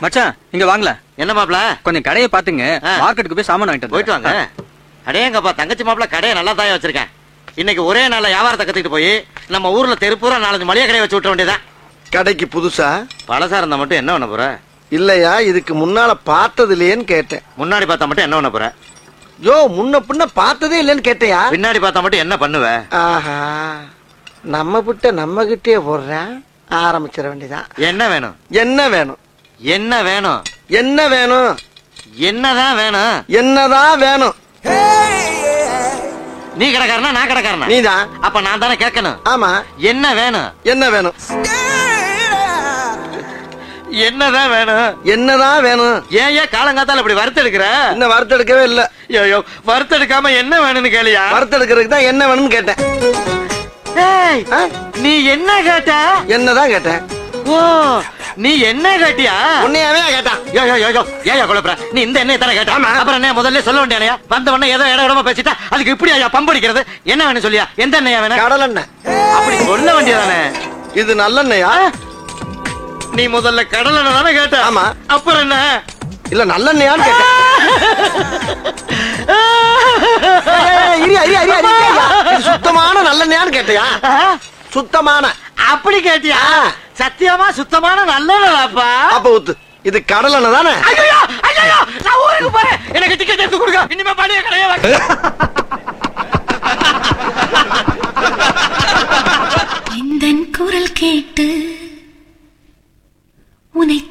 மச்சான் இங்க வாங்கல என்ன மாப்ள கொஞ்சம் கடையை பாத்துங்க ஆ. மார்க்கெட்டுக்கு போய் சாமான் வாங்கிட்டு போயிட்டு வாங்க அடேங்கப்பா தங்கச்சி மாப்ள கடையை நல்லா தாயா வச்சிருக்கேன் இன்னைக்கு ஒரே நாள்ல வியாபாரத்தை கத்துக்கிட்டு போய் நம்ம ஊர்ல தெருப்பூரா நாலஞ்சு மளிகை கடையை வச்சு விட்ட வேண்டியதான் கடைக்கு புதுசா பழசா இருந்தா மட்டும் என்ன பண்ண போற இல்லையா இதுக்கு முன்னால பார்த்தது இல்லையேன்னு கேட்டேன் முன்னாடி பார்த்தா மட்டும் என்ன பண்ண போற யோ முன்ன பின்ன பார்த்ததே இல்லைன்னு கேட்டையா பின்னாடி பார்த்தா மட்டும் என்ன பண்ணுவ ஆஹா நம்ம விட்ட நம்ம கிட்டே போடுறேன் ஆரம்பிச்சிட வேண்டியதான் என்ன வேணும் என்ன வேணும் என்ன வேணும் என்ன வேணும் என்னதான் வேணும் என்னதான் வேணும் நீ கடைக்காரனா நான் கடைக்காரனா நீதான் அப்ப நான் தானே கேட்கணும் ஆமா என்ன வேணும் என்ன வேணும் என்னதான் வேணும் என்னதான் வேணும் ஏன் ஏன் காலங்காத்தால இப்படி வறுத்தெடுக்கிற இன்னும் வறுத்தெடுக்கவே இல்ல ஐயோ வறுத்தெடுக்காம என்ன வேணும்னு கேளியா வறுத்தெடுக்கிறதுக்கு தான் என்ன வேணும்னு கேட்டேன் ஏய், ஆ? நீ என்ன கேட்ட என்னதான் கேட்டேன் ஓ நீ என்ன கேட்டியா உன்னையாவே கேட்டான் யோ யோ யோ யோ ஏயா குழப்பற நீ இந்த எண்ணெய் தானே கேட்ட ஆமா. அப்புறம் என்ன முதல்ல சொல்ல வேண்டியானயா வந்த உடனே ஏதோ இட இடமா பேசிட்டா அதுக்கு இப்படி ஐயா பம்படிக்கிறது என்ன வேணும் சொல்லியா எந்த எண்ணெயா வேணும் கடல் எண்ணெய் அப்படி சொல்ல வேண்டியதானே இது நல்லெண்ணெயா நீ முதல்ல கடல் எண்ணெய் தானே கேட்ட ஆமா. அப்புறம் என்ன இல்ல நல்லெண்ணெயான்னு கேட்டேன் ஏய், இரியா, இரியா, இரியா, இரியா, இரியா. இது சுத்தமான நல்லெண்ணெயான்னு கேட்டியா சுத்தமான அப்படி கேட்டியா ஆ. சத்தியமா சுத்தமான நல்லதாப்பா அப்ப ஊத்து இது கடல் எண்ணெய் தானே ஐயோ ஐயோ நான் ஊருக்கு போறேன் எனக்கு டிக்கெட் எடுத்து கொடுங்க இனிமே பழைய கடையே